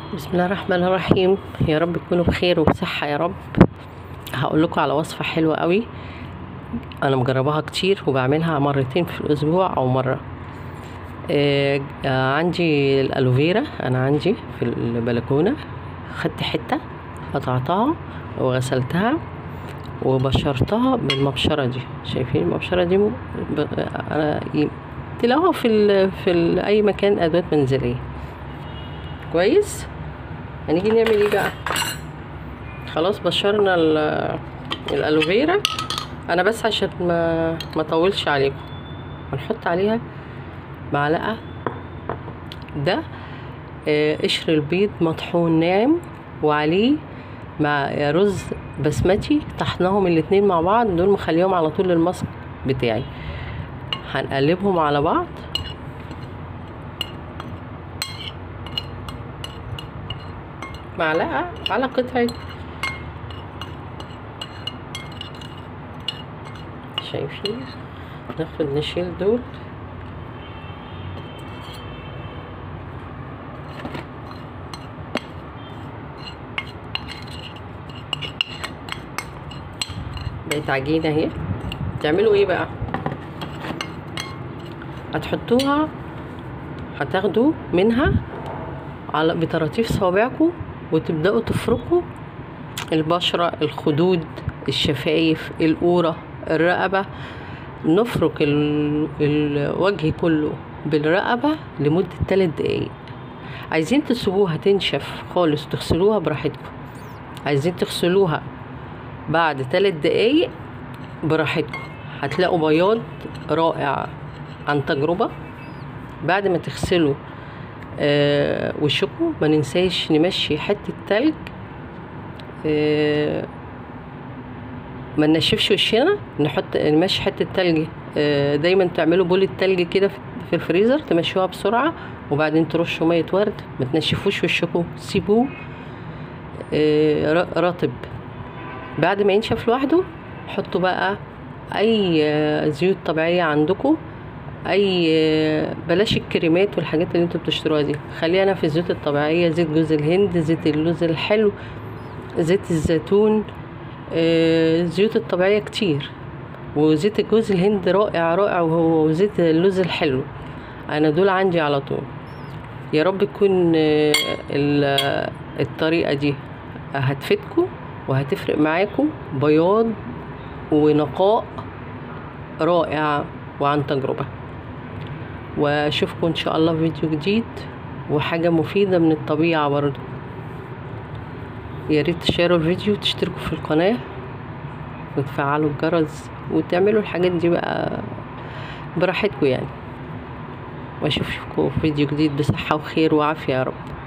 بسم الله الرحمن الرحيم يا رب تكونوا بخير وبصحة يا رب هقول لكم على وصفة حلوة قوي انا مجرباها كتير وبعملها مرتين في الاسبوع او مرة آه آه، عندي الالوفيرا انا عندي في البلكونة خدت حتة قطعتها وغسلتها وبشرتها بالمبشرة دي شايفين المبشرة دي م- ب... انا ي- تلاقوها في ال... في ال... اي مكان ادوات منزلية كويس هنيجي نعمل ايه بقى خلاص بشرنا ال- الالوفيرا انا بس عشان ما ما اطولش عليكم هنحط عليها معلقه ده آه، قشر البيض مطحون ناعم وعليه مع رز بسمتي طحناهم الاتنين مع بعض دول مخليهم على طول المصب بتاعي هنقلبهم على بعض معلقه على قطعه شايفين ناخد نشيل دول بقت عجينة اهي تعملوا ايه بقى هتحطوها هتاخدوا منها على بطراطيف صوابعكم وتبدأوا تفركوا البشرة الخدود الشفايف القورة الرقبة نفرك ال- الوجه كله بالرقبة لمدة 3 دقايق عايزين تسيبوها تنشف خالص تغسلوها براحتكم عايزين تغسلوها بعد 3 دقايق براحتكم هتلاقوا بياض رائع عن تجربة بعد ما تغسلوا آه وشكم ما ننساش نمشي حتة تلج آه ما ننشفش وشنا نحط نمشي حته تلج آه، دايما تعملوا بول التلج كده في في الفريزر تمشوها بسرعه وبعدين ترشوا ميه ورد ما تنشفوش وشكم سيبوه آه، ر- رطب بعد ما ينشف لوحده حطوا بقى اي آه، زيوت طبيعيه عندكم اي آه، بلاش الكريمات والحاجات اللي انتوا بتشتروها دي خلينا في الزيوت الطبيعيه زيت جوز الهند زيت اللوز الحلو زيت الزيتون آه، الزيوت الطبيعية كتير وزيت جوز الهند رائع رائع وهو وزيت اللوز الحلو انا دول عندي على طول يا رب تكون آه، ال- الطريقة دي هتفيدكم وهتفرق معاكم بياض ونقاء رائع وعن تجربة واشوفكم ان شاء الله في فيديو جديد وحاجة مفيدة من الطبيعة برضو يا ريت تشاركوا الفيديو وتشتركوا في القناة وتفعلوا الجرس وتعملوا الحاجات دي بقى براحتكم يعني واشوفكم في فيديو جديد بصحة وخير وعافية يا رب